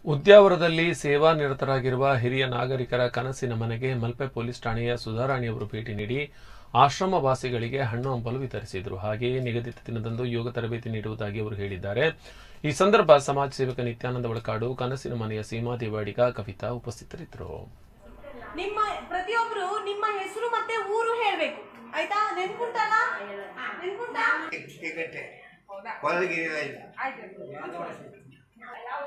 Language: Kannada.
ಉದ್ಯಾವರದಲ್ಲಿ ಸೇವಾ ನಿರತರಾಗಿರುವ ಹಿರಿಯ ನಾಗರಿಕರ ಕನಸಿನ ಮನೆಗೆ ಮಲ್ಪೆ ಪೊಲೀಸ್ ಠಾಣೆಯ ಸುಧಾರಾಣಿಯವರು ಭೇಟಿ ನೀಡಿ ಆಶ್ರಮ ವಾಸಿಗಳಿಗೆ ಹಣ್ಣು ಹಂಪಲು ವಿತರಿಸಿದರು ಹಾಗೆಯೇ ನಿಗದಿತ ದಿನದಂದು ಯೋಗ ತರಬೇತಿ ನೀಡುವುದಾಗಿ ಅವರು ಹೇಳಿದ್ದಾರೆ ಈ ಸಂದರ್ಭ ಸಮಾಜ ಸೇವಕ ನಿತ್ಯಾನಂದ ಒಳಕಾಡು ಕನಸಿನ ಮನೆಯ ಸೀಮಾ ದೇವಾಡಿಗ ಕವಿತಾ ಉಪಸ್ಥಿತರಿದ್ದರು ನಿಮ್ಮ ಪ್ರತಿಯೊಬ್ರು ನಿಮ್ಮ ಹೆಸರು ಮತ್ತೆ ಊರು ಹೇಳ್ಬೇಕು ಆಯ್ತಾ ನೆನ್ಪುಂಟಲ್ಲ ನೆನ್ಪುಂಟಾ ಟಿಕೆಟ್ ಹೊರಗೆ ಇಲ್ಲ ಆಯ್ತು